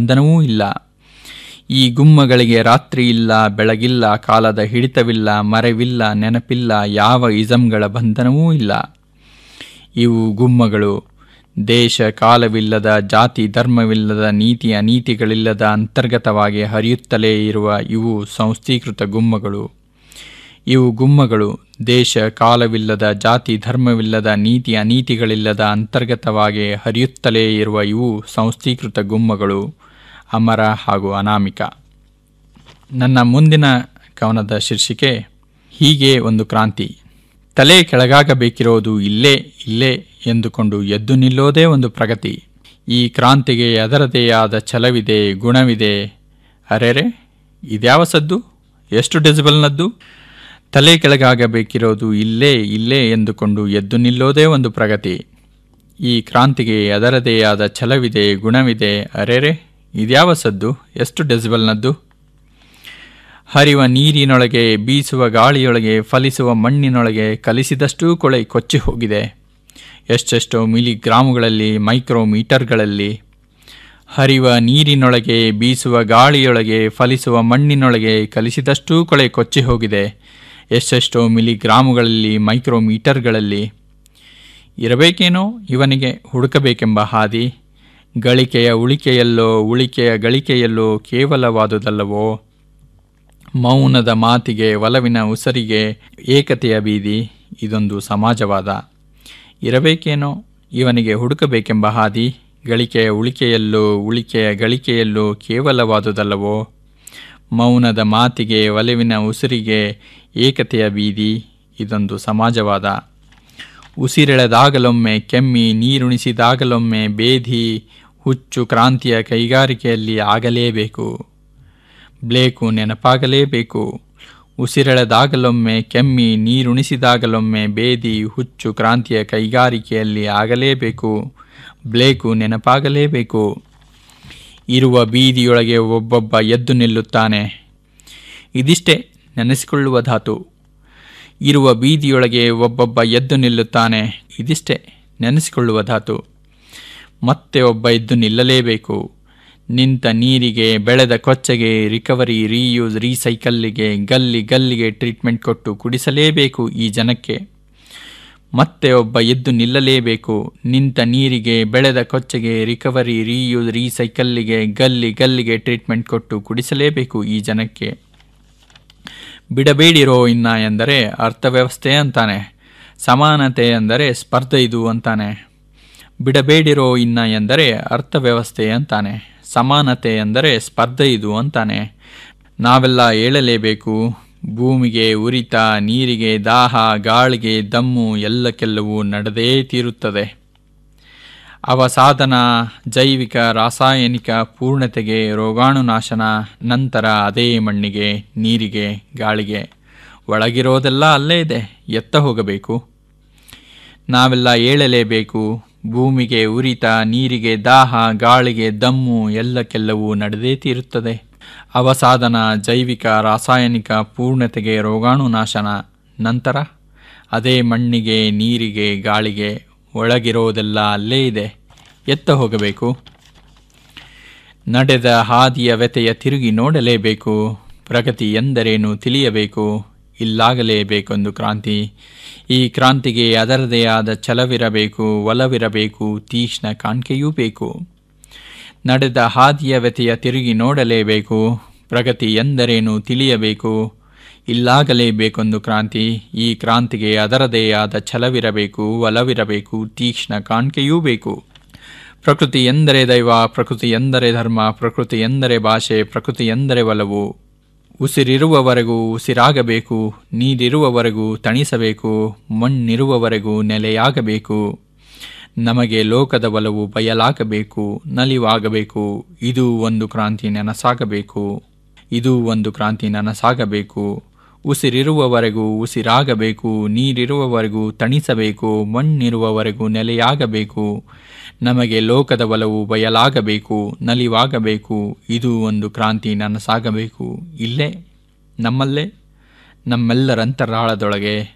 ಬಂಧನವೂ ಇಲ್ಲ ಈ ಗುಮ್ಮಗಳಿಗೆ ರಾತ್ರಿ ಇಲ್ಲ ಬೆಳಗಿಲ್ಲ ಕಾಲದ ಹಿಡಿತವಿಲ್ಲ ಮರೆವಿಲ್ಲ ನೆನಪಿಲ್ಲ ಯಾವ ಇಸಂಗಳ ಬಂಧನವೂ ಇಲ್ಲ ಇವು ಗುಮ್ಮಗಳು ದೇಶ ಕಾಲವಿಲ್ಲದ ಜಾತಿ ಧರ್ಮವಿಲ್ಲದ ನೀತಿ ಅನೀತಿಗಳಿಲ್ಲದ ಅಂತರ್ಗತವಾಗಿ ಹರಿಯುತ್ತಲೇ ಇರುವ ಇವು ಸಂಸ್ಥೀಕೃತ ಗುಮ್ಮಗಳು ಇವು ಗುಮ್ಮಗಳು ದೇಶ ಕಾಲವಿಲ್ಲದ ಜಾತಿ ಧರ್ಮವಿಲ್ಲದ ನೀತಿ ಅನೀತಿಗಳಿಲ್ಲದ ಅಂತರ್ಗತವಾಗಿ ಹರಿಯುತ್ತಲೇ ಇರುವ ಇವು ಸಂಸ್ಥೀಕೃತ ಗುಮ್ಮಗಳು ಅಮರ ಹಾಗೂ ಅನಾಮಿಕ ನನ್ನ ಮುಂದಿನ ಕವನದ ಶೀರ್ಷಿಕೆ ಹೀಗೆ ಒಂದು ಕ್ರಾಂತಿ ತಲೆ ಕೆಳಗಾಗಬೇಕಿರೋದು ಇಲ್ಲೇ ಇಲ್ಲೇ ಎಂದುಕೊಂಡು ಎದ್ದು ನಿಲ್ಲೋದೇ ಒಂದು ಪ್ರಗತಿ ಈ ಕ್ರಾಂತಿಗೆ ಅದರದೇ ಆದ ಛಲವಿದೆ ಗುಣವಿದೆ ಅರೆರೆ ಇದ್ಯಾವ ಸದ್ದು ಎಷ್ಟು ಡೆಸಿಬಲ್ನದ್ದು ತಲೆ ಕೆಳಗಾಗಬೇಕಿರೋದು ಇಲ್ಲೇ ಇಲ್ಲೇ ಎಂದುಕೊಂಡು ಎದ್ದು ನಿಲ್ಲೋದೇ ಒಂದು ಪ್ರಗತಿ ಈ ಕ್ರಾಂತಿಗೆ ಅದರದೇ ಆದ ಛಲವಿದೆ ಗುಣವಿದೆ ಅರೆರೆ ಇದ್ಯಾವ ಸದ್ದು ಎಷ್ಟು ಡೆಸಿಬಲ್ನದ್ದು ಹರಿವ ನೀರಿನೊಳಗೆ ಬೀಸುವ ಗಾಳಿಯೊಳಗೆ ಫಲಿಸುವ ಮಣ್ಣಿನೊಳಗೆ ಕಲಿಸಿದಷ್ಟೂ ಕೊಳೆ ಕೊಚ್ಚಿ ಹೋಗಿದೆ ಎಷ್ಟೆಷ್ಟೋ ಮಿಲಿಗ್ರಾಮುಗಳಲ್ಲಿ ಮೈಕ್ರೋಮೀಟರ್ಗಳಲ್ಲಿ ಹರಿವ ನೀರಿನೊಳಗೆ ಬೀಸುವ ಗಾಳಿಯೊಳಗೆ ಫಲಿಸುವ ಮಣ್ಣಿನೊಳಗೆ ಕಲಿಸಿದಷ್ಟೂ ಕೊಳೆ ಕೊಚ್ಚಿ ಹೋಗಿದೆ ಎಷ್ಟೆಷ್ಟೋ ಮಿಲಿಗ್ರಾಮುಗಳಲ್ಲಿ ಮೈಕ್ರೋಮೀಟರ್ಗಳಲ್ಲಿ ಇರಬೇಕೇನೋ ಇವನಿಗೆ ಹುಡುಕಬೇಕೆಂಬ ಹಾದಿ ಗಳಿಕೆಯ ಉಳಿಕೆಯಲ್ಲೋ ಉಳಿಕೆಯ ಗಳಿಕೆಯಲ್ಲೋ ಕೇವಲವಾದುದಲ್ಲವೋ ಮೌನದ ಮಾತಿಗೆ ಒಲವಿನ ಉಸರಿಗೆ ಏಕತೆಯ ಬೀದಿ ಇದೊಂದು ಸಮಾಜವಾದ ಇರಬೇಕೇನೋ ಇವನಿಗೆ ಹುಡುಕಬೇಕೆಂಬ ಹಾದಿ ಗಳಿಕೆಯ ಉಳಿಕೆಯಲ್ಲೋ ಉಳಿಕೆಯ ಗಳಿಕೆಯಲ್ಲೋ ಕೇವಲವಾದುದಲ್ಲವೋ ಮೌನದ ಮಾತಿಗೆ ಒಲವಿನ ಉಸಿರಿಗೆ ಏಕತೆಯ ಬೀದಿ ಇದೊಂದು ಸಮಾಜವಾದ ಉಸಿರೆಳೆದಾಗಲೊಮ್ಮೆ ಕೆಮ್ಮಿ ನೀರುಣಿಸಿದಾಗಲೊಮ್ಮೆ ಬೇಧಿ ಹುಚ್ಚು ಕ್ರಾಂತಿಯ ಕೈಗಾರಿಕೆಯಲ್ಲಿ ಆಗಲೇಬೇಕು ಬ್ಲೇಕು ನೆನಪಾಗಲೇಬೇಕು ಉಸಿರೆಳೆದಾಗಲೊಮ್ಮೆ ಕೆಮ್ಮಿ ನೀರುಣಿಸಿದಾಗಲೊಮ್ಮೆ ಬೇದಿ ಹುಚ್ಚು ಕ್ರಾಂತಿಯ ಕೈಗಾರಿಕೆಯಲ್ಲಿ ಆಗಲೇಬೇಕು ಬ್ಲೇಕು ನೆನಪಾಗಲೇಬೇಕು ಇರುವ ಬೀದಿಯೊಳಗೆ ಒಬ್ಬೊಬ್ಬ ಎದ್ದು ನಿಲ್ಲುತ್ತಾನೆ ಇದಿಷ್ಟೇ ನೆನೆಸಿಕೊಳ್ಳುವ ಧಾತು ಇರುವ ಬೀದಿಯೊಳಗೆ ಒಬ್ಬೊಬ್ಬ ಎದ್ದು ನಿಲ್ಲುತ್ತಾನೆ ಇದಿಷ್ಟೇ ನೆನೆಸಿಕೊಳ್ಳುವ ಧಾತು ಮತ್ತೆ ಒಬ್ಬ ಎದ್ದು ನಿಲ್ಲಲೇಬೇಕು ನಿಂತ ನೀರಿಗೆ ಬೆಳೆದ ಕೊಚ್ಚೆಗೆ ರಿಕವರಿ ರೀಯೂಸ್ ರೀಸೈಕಲ್ಲಿಗೆ ಗಲ್ಲಿ ಗಲ್ಲಿಗೆ ಟ್ರೀಟ್ಮೆಂಟ್ ಕೊಟ್ಟು ಕುಡಿಸಲೇಬೇಕು ಈ ಜನಕ್ಕೆ ಮತ್ತೆ ಒಬ್ಬ ಎದ್ದು ನಿಲ್ಲಲೇಬೇಕು ನಿಂತ ನೀರಿಗೆ ಬೆಳೆದ ಕೊಚ್ಚೆಗೆ ರಿಕವರಿ ರೀಯೂಸ್ ರೀಸೈಕಲ್ಲಿಗೆ ಗಲ್ಲಿ ಗಲ್ಲಿಗೆ ಟ್ರೀಟ್ಮೆಂಟ್ ಕೊಟ್ಟು ಕುಡಿಸಲೇಬೇಕು ಈ ಜನಕ್ಕೆ ಬಿಡಬೇಡಿರೋ ಇನ್ನ ಎಂದರೆ ಅರ್ಥವ್ಯವಸ್ಥೆ ಅಂತಾನೆ ಸಮಾನತೆ ಎಂದರೆ ಸ್ಪರ್ಧೆ ಇದು ಅಂತಾನೆ ಬಿಡಬೇಡಿರೋ ಇನ್ನ ಎಂದರೆ ಅರ್ಥವ್ಯವಸ್ಥೆ ಅಂತಾನೆ ಸಮಾನತೆ ಎಂದರೆ ಸ್ಪರ್ಧೆ ಇದು ಅಂತಾನೆ ನಾವೆಲ್ಲ ಏಳಲೇಬೇಕು ಭೂಮಿಗೆ ಉರಿತ ನೀರಿಗೆ ದಾಹ ಗಾಳಿಗೆ ದಮ್ಮು ಎಲ್ಲಕ್ಕೆಲ್ಲವೂ ನಡೆದೇ ತೀರುತ್ತದೆ ಅವಸಾಧನ ಜೈವಿಕ ರಾಸಾಯನಿಕ ಪೂರ್ಣತೆಗೆ ರೋಗಾಣುನಾಶನ ನಂತರ ಅದೇ ಮಣ್ಣಿಗೆ ನೀರಿಗೆ ಗಾಳಿಗೆ ಒಳಗಿರೋದೆಲ್ಲ ಅಲ್ಲೇ ಇದೆ ಎತ್ತ ಹೋಗಬೇಕು ನಾವೆಲ್ಲ ಏಳಲೇಬೇಕು ಭೂಮಿಗೆ ಉರಿತ ನೀರಿಗೆ ದಾಹ ಗಾಳಿಗೆ ದಮ್ಮು ಎಲ್ಲಕ್ಕೆಲ್ಲವೂ ನಡೆದೇ ತೀರುತ್ತದೆ ಅವಸಾಧನ ಜೈವಿಕ ರಾಸಾಯನಿಕ ಪೂರ್ಣತೆಗೆ ರೋಗಾಣುನಾಶನ ನಂತರ ಅದೇ ಮಣ್ಣಿಗೆ ನೀರಿಗೆ ಗಾಳಿಗೆ ಒಳಗಿರೋದೆಲ್ಲ ಅಲ್ಲೇ ಇದೆ ಎತ್ತ ಹೋಗಬೇಕು ನಡೆದ ಹಾದಿಯ ವ್ಯತೆಯ ತಿರುಗಿ ನೋಡಲೇಬೇಕು ಪ್ರಗತಿ ಎಂದರೇನು ತಿಳಿಯಬೇಕು ಇಲ್ಲಾಗಲೇಬೇಕೊಂದು ಕ್ರಾಂತಿ ಈ ಕ್ರಾಂತಿಗೆ ಅದರದೇ ಆದ ಛಲವಿರಬೇಕು ಒಲವಿರಬೇಕು ತೀಕ್ಷ್ಣ ಕಾಣಿಕೆಯೂ ಬೇಕು ನಡೆದ ಹಾದಿಯ ವ್ಯತೆಯ ತಿರುಗಿ ನೋಡಲೇಬೇಕು ಪ್ರಗತಿ ಎಂದರೇನು ತಿಳಿಯಬೇಕು ಇಲ್ಲಾಗಲೇಬೇಕೊಂದು ಕ್ರಾಂತಿ ಈ ಕ್ರಾಂತಿಗೆ ಅದರದೇ ಆದ ಛಲವಿರಬೇಕು ಒಲವಿರಬೇಕು ತೀಕ್ಷ್ಣ ಕಾಣಿಕೆಯೂ ಬೇಕು ಪ್ರಕೃತಿ ಎಂದರೆ ದೈವ ಪ್ರಕೃತಿ ಎಂದರೆ ಧರ್ಮ ಪ್ರಕೃತಿ ಎಂದರೆ ಭಾಷೆ ಪ್ರಕೃತಿ ಎಂದರೆ ಒಲವು ಉಸಿರಿರುವವರೆಗೂ ಉಸಿರಾಗಬೇಕು ನೀರಿರುವವರೆಗೂ ತಣಿಸಬೇಕು ಮಣ್ಣಿರುವವರೆಗೂ ನೆಲೆಯಾಗಬೇಕು ನಮಗೆ ಲೋಕದ ಒಲವು ಬಯಲಾಗಬೇಕು ನಲಿವಾಗಬೇಕು ಇದು ಒಂದು ಕ್ರಾಂತಿ ನನಸಾಗಬೇಕು ಇದು ಒಂದು ಕ್ರಾಂತಿ ನನಸಾಗಬೇಕು ಉಸಿರಿರುವವರೆಗೂ ಉಸಿರಾಗಬೇಕು ನೀರಿರುವವರೆಗೂ ತಣಿಸಬೇಕು ಮಣ್ಣಿರುವವರೆಗೂ ನೆಲೆಯಾಗಬೇಕು ನಮಗೆ ಲೋಕದ ಒಲವು ಬಯಲಾಗಬೇಕು ನಲಿವಾಗಬೇಕು ಇದು ಒಂದು ಕ್ರಾಂತಿ ನನಸಾಗಬೇಕು ಇಲ್ಲೇ ನಮ್ಮಲ್ಲೇ ನಮ್ಮೆಲ್ಲರಂತರಾಳದೊಳಗೆ